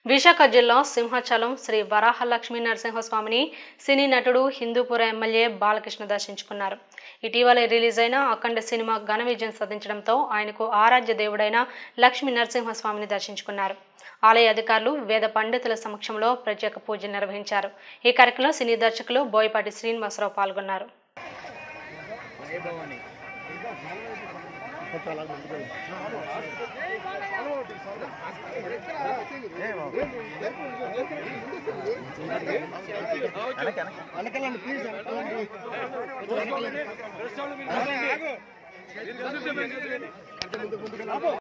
విశాఖ జిల్లా సింహాచలం శ్రీ వరాహలక్ష్మీ నరసింహస్వామిని సినీ నటుడు హిందూపుర ఎమ్మెల్యే బాలకృష్ణ దర్శించుకున్నారు ఇటీవల రిలీజ్ అయిన అఖండ సినిమా ఘన విజయం సాధించడంతో ఆయనకు ఆరాధ్య దేవుడైన లక్ష్మీ నరసింహస్వామిని దర్శించుకున్నారు ఆలయ అధికారులు వేద పండితుల సమక్షంలో ప్రత్యేక పూజలు నిర్వహించారు ఈ కార్యక్రమంలో సినీ దర్శకులు బోయపాటి శ్రీనివాసరావు పాల్గొన్నారు వెనకాలండి ప్లీజ్ వెనకాలండి